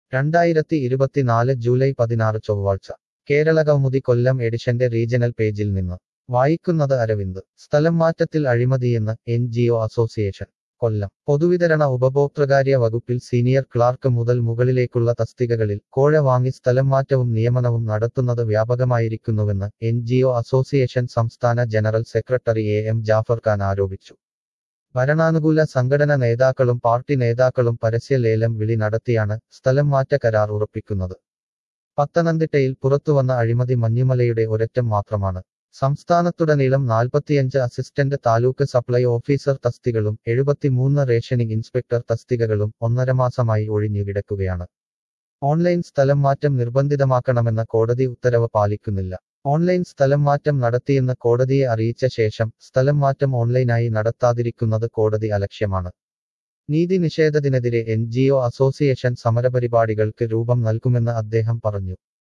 രണ്ടായിരത്തി ഇരുപത്തിനാല് ജൂലൈ പതിനാറ് ചൊവ്വാഴ്ച കേരളകൗമുദി കൊല്ലം എഡിഷന്റെ റീജണൽ പേജിൽ നിന്ന് വായിക്കുന്നത് അരവിന്ദ് സ്ഥലം മാറ്റത്തിൽ അഴിമതിയെന്ന് N G O association Kollam പൊതുവിതരണ ഉപഭോക്തൃകാര്യ വകുപ്പിൽ സീനിയർ ക്ലാർക്ക് മുതൽ മുകളിലേക്കുള്ള തസ്തികകളിൽ കോഴ വാങ്ങി സ്ഥലം മാറ്റവും നിയമനവും നടത്തുന്നത് വ്യാപകമായിരിക്കുന്നുവെന്ന് എൻ ജി ഒ അസോസിയേഷൻ സംസ്ഥാന general secretary A M Jafar Khan ആരോപിച്ചു ഭരണാനുകൂല സംഘടന നേതാക്കളും പാർട്ടി നേതാക്കളും പരസ്യ ലേലം വിളി നടത്തിയാണ് സ്ഥലം മാറ്റ കരാർ ഉറപ്പിക്കുന്നത് പത്തനംതിട്ടയിൽ പുറത്തുവന്ന അഴിമതി മഞ്ഞുമലയുടെ ഒരറ്റം മാത്രമാണ് സംസ്ഥാനത്തുടനീളം നാൽപ്പത്തിയഞ്ച് അസിസ്റ്റന്റ് താലൂക്ക് സപ്ലൈ ഓഫീസർ തസ്തികളും എഴുപത്തിമൂന്ന് റേഷനിംഗ് ഇൻസ്പെക്ടർ തസ്തികകളും ഒന്നര മാസമായി ഒഴിഞ്ഞുകിടക്കുകയാണ് ഓൺലൈൻ സ്ഥലം മാറ്റം നിർബന്ധിതമാക്കണമെന്ന കോടതി ഉത്തരവ് പാലിക്കുന്നില്ല ഓൺലൈൻ സ്ഥലം മാറ്റം നടത്തിയെന്ന് കോടതിയെ അറിയിച്ച ശേഷം സ്ഥലം മാറ്റം ഓൺലൈനായി നടത്താതിരിക്കുന്നത് കോടതി അലക്ഷ്യമാണ് നീതി നിഷേധത്തിനെതിരെ എൻ ജി ഒ അസോസിയേഷൻ സമരപരിപാടികൾക്ക് രൂപം നൽകുമെന്ന് അദ്ദേഹം പറഞ്ഞു